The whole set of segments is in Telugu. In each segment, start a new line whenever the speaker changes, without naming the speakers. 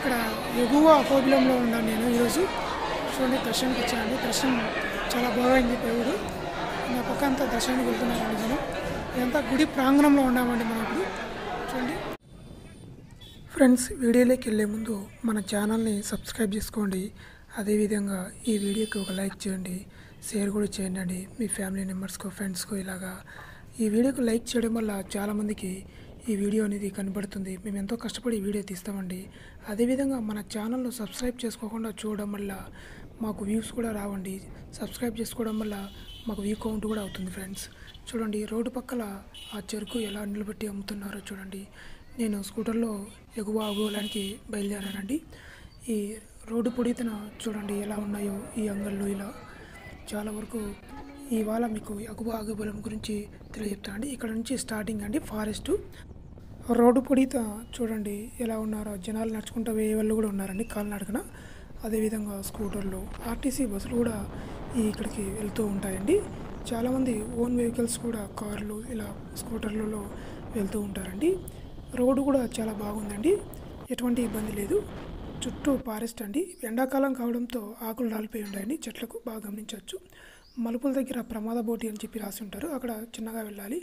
ఇక్కడ ఎగువ అపోబిలంలో ఉన్నాను నేను ఈరోజు చూడండి దర్శనానికి వచ్చానండి దర్శనం చాలా బాగైంది దేవుడు నా పక్క అంతా దర్శనానికి వెళ్తున్నారండి జనం ఇదంతా గుడి ప్రాంగణంలో ఉన్నామండి మనం ఇప్పుడు చూడండి ఫ్రెండ్స్ వీడియోలోకి వెళ్ళే ముందు మన ఛానల్ని సబ్స్క్రైబ్ చేసుకోండి అదేవిధంగా ఈ వీడియోకి ఒక లైక్ చేయండి షేర్ కూడా చేయండి అండి మీ ఫ్యామిలీ మెంబర్స్కో ఫ్రెండ్స్కో ఇలాగా ఈ వీడియోకి లైక్ చేయడం వల్ల చాలామందికి ఈ వీడియో అనేది కనబడుతుంది మేము ఎంతో కష్టపడి ఈ వీడియో తీస్తామండి అదేవిధంగా మన ఛానల్ను సబ్స్క్రైబ్ చేసుకోకుండా చూడడం వల్ల మాకు వ్యూస్ కూడా రావండి సబ్స్క్రైబ్ చేసుకోవడం వల్ల మాకు వ్యూ కౌంట్ కూడా అవుతుంది ఫ్రెండ్స్ చూడండి రోడ్డు పక్కల ఆ చెరుకు ఎలా నిలబెట్టి అమ్ముతున్నారో చూడండి నేను స్కూటర్లో ఎగువ అగువడానికి బయలుదేరానండి ఈ రోడ్డు పొడితన చూడండి ఎలా ఉన్నాయో ఈ అంగళ్ళు ఇలా చాలా వరకు ఇవాళ మీకు ఎగువ అగుబలం గురించి తెలియజెప్తానండి ఇక్కడ నుంచి స్టార్టింగ్ అండి ఫారెస్ట్ రోడ్డు పొడిత చూడండి ఎలా ఉన్నారో జనాలు నడుచుకుంటూ వేరే వాళ్ళు కూడా ఉన్నారండి కాలినడకన అదేవిధంగా స్కూటర్లు ఆర్టీసీ బస్సులు కూడా ఈ ఇక్కడికి వెళ్తూ ఉంటాయండి చాలామంది ఓన్ వెహికల్స్ కూడా కార్లు ఇలా స్కూటర్లలో వెళ్తూ ఉంటారండి రోడ్డు కూడా చాలా బాగుందండి ఎటువంటి ఇబ్బంది లేదు చుట్టూ ఫారెస్ట్ అండి ఎండాకాలం కావడంతో ఆకులు రాలిపోయి ఉంటాయండి చెట్లకు బాగా గమనించవచ్చు మలుపుల దగ్గర ప్రమాద బోటి అని చెప్పి రాసి ఉంటారు అక్కడ చిన్నగా వెళ్ళాలి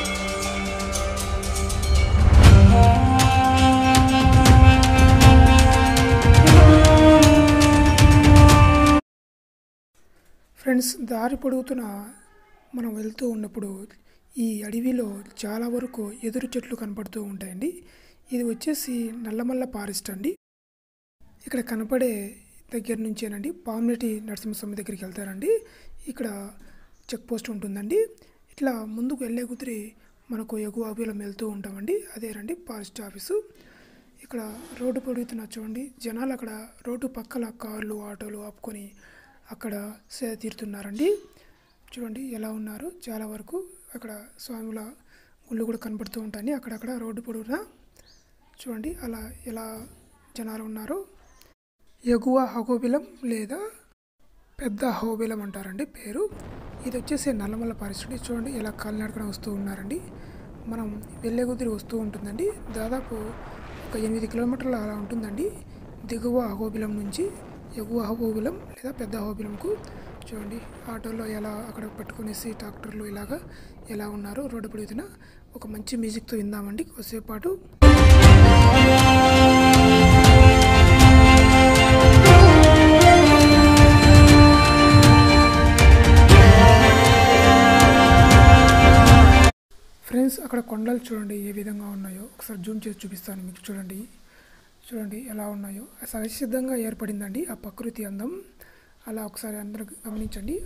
ఫ్రెండ్స్ దారి పొడుగుతున్న మనం వెళ్తూ ఉన్నప్పుడు ఈ అడవిలో చాలా వరకు ఎదురు చెట్లు కనపడుతూ ఉంటాయండి ఇది వచ్చేసి నల్లమల్ల ఫారెస్ట్ అండి ఇక్కడ కనపడే దగ్గర నుంచేనండి పాములటి నరసింహస్వామి దగ్గరికి వెళ్తారండి ఇక్కడ చెక్ పోస్ట్ ఉంటుందండి ఇట్లా ముందుకు వెళ్ళే కుదిరి మనకు ఎగువ అభిలం వెళ్తూ ఉంటామండి అదే రండి ఫారెస్ట్ ఆఫీసు ఇక్కడ రోడ్డు పొడుగుతున్న చూడండి జనాలు అక్కడ రోడ్డు పక్కల కార్లు ఆటోలు ఆపుకొని అక్కడ సేద తీరుతున్నారండి చూడండి ఎలా ఉన్నారు చాలా వరకు అక్కడ స్వాముల గుళ్ళు కూడా కనపడుతూ ఉంటాయి అక్కడక్కడ రోడ్డు పొడవునా చూడండి అలా ఎలా జనాలు ఉన్నారో ఎగువ హగోబిలం లేదా పెద్ద హోబిలం అంటారండి పేరు ఇది వచ్చేసి నల్లమల్ల పరిస్థితి చూడండి ఇలా కాలినడకన వస్తూ ఉన్నారండి మనం వెళ్ళే కుదిరి వస్తూ ఉంటుందండి దాదాపు ఒక ఎనిమిది కిలోమీటర్లు అలా ఉంటుందండి దిగువ అహోబిలం నుంచి ఎగువ అహోబిలం లేదా పెద్ద అహోబిలంకు చూడండి ఆటోలో ఎలా అక్కడ పట్టుకునేసి ట్రాక్టర్లు ఇలాగా ఎలా ఉన్నారో రోడ్డు పొడుగుతున్న ఒక మంచి మ్యూజిక్తో విందామండి కొద్దిసేపు పాటు ఫ్రెండ్స్ అక్కడ కొండలు చూడండి ఏ విధంగా ఉన్నాయో ఒకసారి జూమ్ చేసి చూపిస్తాను మీకు చూడండి చూడండి ఎలా ఉన్నాయో సహజసిద్ధంగా ఏర్పడిందండి ఆ ప్రకృతి అందం అలా ఒకసారి అందరూ గమనించండి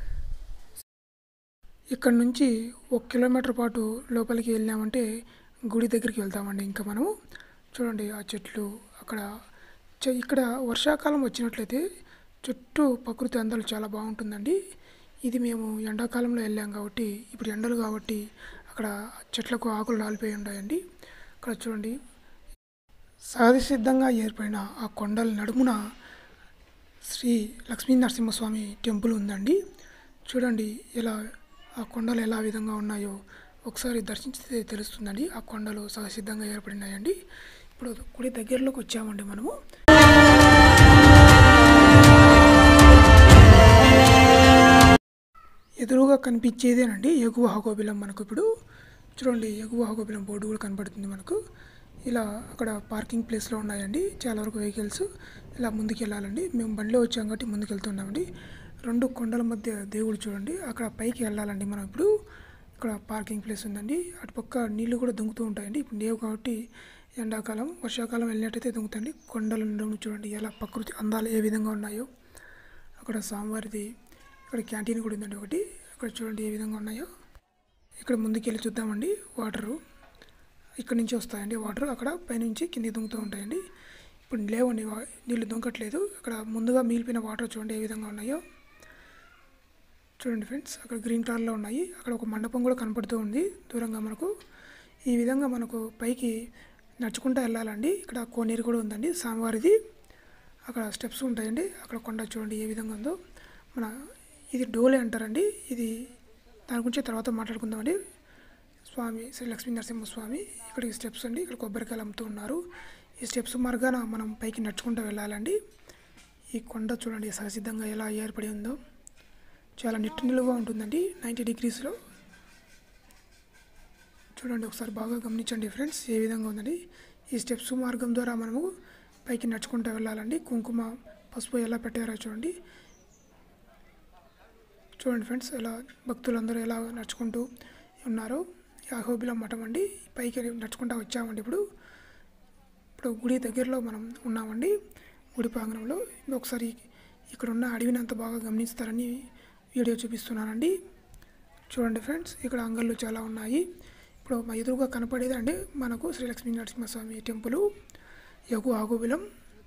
ఇక్కడ నుంచి ఒక కిలోమీటర్ పాటు లోపలికి వెళ్ళామంటే గుడి దగ్గరికి వెళ్తామండి ఇంకా మనము చూడండి ఆ చెట్లు అక్కడ చ- ఇక్కడ వర్షాకాలం వచ్చినట్లయితే చుట్టూ ప్రకృతి అందాలు చాలా బాగుంటుందండి ఇది మేము ఎండాకాలంలో వెళ్ళాం కాబట్టి ఇప్పుడు ఎండలు కాబట్టి అక్కడ చెట్లకు ఆకులు రాలిపోయి ఉన్నాయండి అక్కడ చూడండి సహజ సిద్ధంగా ఏర్పడిన ఆ కొండల నడుమున శ్రీ లక్ష్మీ నరసింహస్వామి టెంపుల్ ఉందండి చూడండి ఇలా ఆ కొండలు ఎలా విధంగా ఉన్నాయో ఒకసారి దర్శించితే తెలుస్తుందండి ఆ కొండలు సహసిద్ధంగా ఏర్పడినాయండి ఇప్పుడు గుడి దగ్గరలోకి వచ్చామండి మనము ఎదురుగా కనిపించేదేనండి ఎగువ హగోబిలం మనకు ఇప్పుడు చూడండి ఎగువ హగోబిలం బోర్డు కూడా కనపడుతుంది మనకు ఇలా అక్కడ పార్కింగ్ ప్లేస్లో ఉన్నాయండి చాలా వరకు వెహికల్స్ ఇలా ముందుకు వెళ్ళాలండి మేము బండిలో వచ్చాం కాబట్టి ముందుకు వెళ్తున్నామండి రెండు కొండల మధ్య దేవుడు చూడండి అక్కడ పైకి వెళ్ళాలండి మనం ఇప్పుడు ఇక్కడ పార్కింగ్ ప్లేస్ ఉందండి అటుపక్క నీళ్లు కూడా దుంకుతూ ఉంటాయండి ఇప్పుడు లేవు కాబట్టి ఎండాకాలం వర్షాకాలం వెళ్ళినట్టయితే దుంకుతాయండి కొండల నడుము చూడండి ఎలా ప్రకృతి అందాలు ఏ విధంగా ఉన్నాయో అక్కడ స్వామివారిది ఇక్కడ క్యాంటీన్ కూడా ఉందండి ఒకటి అక్కడ చూడండి ఏ విధంగా ఉన్నాయో ఇక్కడ ముందుకు వెళ్ళి చూద్దామండి వాటరు ఇక్కడ నుంచి వస్తాయండి వాటర్ అక్కడ పైనుంచి కిందికి దుంకుతూ ఉంటాయండి ఇప్పుడు లేవండి వా- నీళ్ళు దుంకట్లేదు అక్కడ ముందుగా మిగిలిపోయిన వాటర్ చూడండి ఏ విధంగా ఉన్నాయో చూడండి ఫ్రెండ్స్ అక్కడ గ్రీన్ కలర్లో ఉన్నాయి అక్కడ ఒక మండపం కూడా కనపడుతూ ఉంది దూరంగా మనకు ఈ విధంగా మనకు పైకి నడుచుకుంటూ వెళ్ళాలండి ఇక్కడ కోనేరు కూడా ఉందండి స్వామివారిది అక్కడ స్టెప్స్ ఉంటాయండి అక్కడ కొండ చూడండి ఏ విధంగా ఉందో మన ఇది డోలే అంటారండి ఇది దాని గురించి తర్వాత మాట్లాడుకుందామండి స్వామి శ్రీ లక్ష్మీ నరసింహస్వామి ఇక్కడికి స్టెప్స్ అండి ఇక్కడ కొబ్బరికాయలు అమ్ముతూ ఉన్నారు ఈ స్టెప్స్ మార్గాన మనం పైకి నడుచుకుంటూ వెళ్ళాలండి ఈ కొండ చూడండి సహసిద్ధంగా ఎలా ఏర్పడి ఉందో చాలా నిట్టు నిలువుగా ఉంటుందండి నైంటీ డిగ్రీస్లో చూడండి ఒకసారి బాగా గమనించండి ఫ్రెండ్స్ ఏ విధంగా ఉందండి ఈ స్టెప్స్ మార్గం ద్వారా మనము పైకి నడుచుకుంటూ వెళ్ళాలండి కుంకుమ పసుపు ఎలా పెట్టారో చూడండి చూడండి ఫ్రెండ్స్ ఎలా భక్తులందరూ ఎలా నడుచుకుంటూ ఉన్నారో ఈ అహోబిలం మఠం అండి పైకి నడుచుకుంటూ వచ్చామండి ఇప్పుడు ఇప్పుడు గుడి దగ్గరలో మనం ఉన్నామండి గుడి ప్రాంగణంలో ఒకసారి ఇక్కడ ఉన్న అడవిని అంత బాగా గమనిస్తారని వీడియో చూపిస్తున్నానండి చూడండి ఫ్రెండ్స్ ఇక్కడ అంగళ్ళు చాలా ఉన్నాయి ఇప్పుడు మా ఎదురుగా కనపడేది అండి మనకు శ్రీ లక్ష్మీ నరసింహస్వామి టెంపుల్ యగు ఆగుబిలం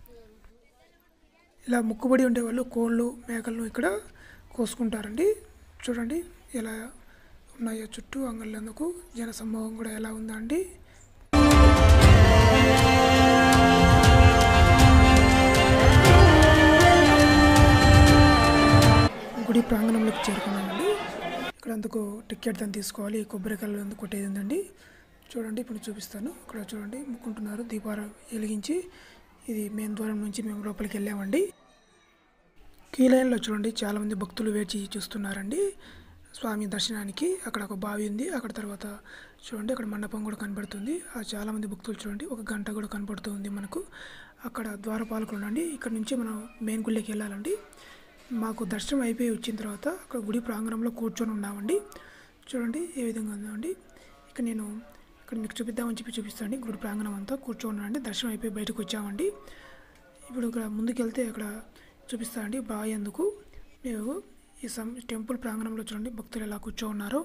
ఇలా ముక్కుబడి ఉండేవాళ్ళు కోళ్ళు మేకలను ఇక్కడ కోసుకుంటారండి చూడండి ఎలా ఉన్నాయో చుట్టూ అంగళ్ళందుకు జన సమూహం కూడా ఎలా ఉందా అండి గుడి ప్రాంగణంలోకి చేరుకున్నామండి ఇక్కడ అందుకు టికెట్ దాన్ని తీసుకోవాలి కొబ్బరికాయలు అందుకు కొట్టేది ఉందండి చూడండి ఇప్పుడు చూపిస్తాను ఇక్కడ చూడండి ముక్కుంటున్నారు దీపాలు వెలిగించి ఇది మెయిన్ ద్వారం నుంచి మేము లోపలికి వెళ్ళామండి క్యూ లైన్లో చూడండి చాలామంది భక్తులు వేచి చూస్తున్నారండి స్వామి దర్శనానికి అక్కడ ఒక బావి ఉంది అక్కడ తర్వాత చూడండి అక్కడ మండపం కూడా కనబడుతుంది ఆ చాలామంది భక్తులు చూడండి ఒక గంట కూడా కనబడుతుంది మనకు అక్కడ ద్వారపాలకులు ఉండండి ఇక్కడ నుంచి మనం మెయిన్ గుళ్ళకి వెళ్ళాలండి మాకు దర్శనం అయిపోయి వచ్చిన తర్వాత అక్కడ గుడి ప్రాంగణంలో కూర్చొని ఉన్నామండి చూడండి ఏ విధంగా ఉందండి ఇక్కడ నేను ఇక్కడ మీకు చూపిద్దామని చెప్పి చూపిస్తానండి గుడి ప్రాంగణం అంతా కూర్చొని ఉన్నామండి దర్శనం అయిపోయి బయటకు వచ్చామండి ఇప్పుడు ఇక్కడ ముందుకు వెళ్తే అక్కడ చూపిస్తానండి బావి ఎందుకు మేము ఈ సం టెంపుల్ ప్రాంగణంలో చూడండి భక్తులు ఎలా కూర్చో ఉన్నారు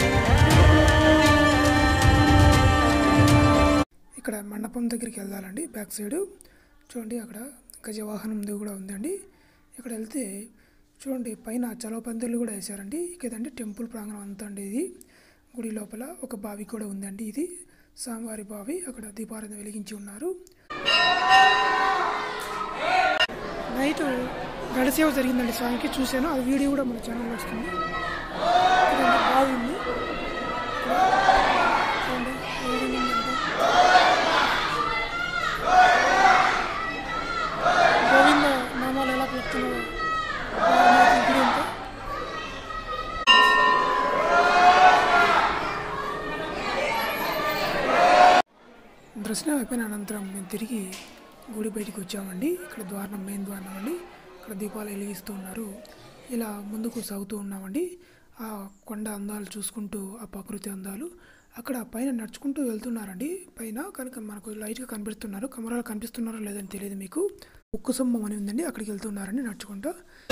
ఇక్కడ మండపం దగ్గరికి వెళ్ళాలండి బ్యాక్ సైడ్ చూడండి అక్కడ గజవాహనం కూడా ఉందండి ఇక్కడ వెళ్తే చూడండి పైన చలవ పందిర్లు కూడా వేశారండి ఇదండి టెంపుల్ ప్రాంగణం అంతా అండి ఇది గుడి లోపల ఒక బావి కూడా ఉందండి ఇది స్వామివారి బావి అక్కడ దీపారాధన వెలిగించి ఉన్నారు నైట్ గడసేవ జరిగిందండి స్వామికి చూశాను ఆ వీడియో కూడా మన ఛానల్లో వస్తుంది ఇదండి బావి ఉంది ఇక్కడ చూడండి ఏ విధంగా ఉందంటే గోవింద నామాలు ఎలా పలుకుతున్నాయో ఆ గుడి అంతా దర్శనం అయిపోయిన అనంతరం మేము తిరిగి గుడి బయటికి వచ్చామండి ఇక్కడ ద్వారం మెయిన్ ద్వారం అండి ఇక్కడ దీపాలు వెలిగిస్తూ ఉన్నారు ఇలా ముందుకు సాగుతూ ఉన్నామండి ఆ కొండ అందాలు చూసుకుంటూ ఆ ప్రకృతి అందాలు అక్కడ పైన నడుచుకుంటూ వెళ్తున్నారండి పైన కనుక మనకు లైట్గా కనిపిస్తున్నారు కెమెరాలు కనిపిస్తున్నారో లేదని తెలియదు మీకు ఉక్కు సొమ్మం అని ఉందండి అక్కడికి వెళ్తున్నారండి నడుచుకుంటూ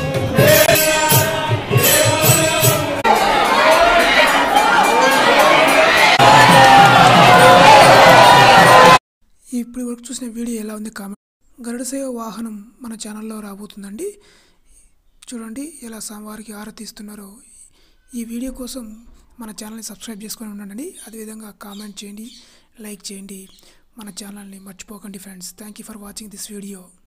ఇప్పుడు వరకు చూసిన వీడియో ఎలా ఉంది కామెంట్ గరుడ సేవ వాహనం మన ఛానల్లో రాబోతుందండి చూడండి ఎలా స్వామివారికి ఆరతి ఇస్తున్నారో ఈ వీడియో కోసం మన ఛానల్ని సబ్స్క్రైబ్ చేసుకొని ఉండండి అదేవిధంగా కామెంట్ చేయండి లైక్ చేయండి మన ఛానల్ని మర్చిపోకండి friends thank you for watching this video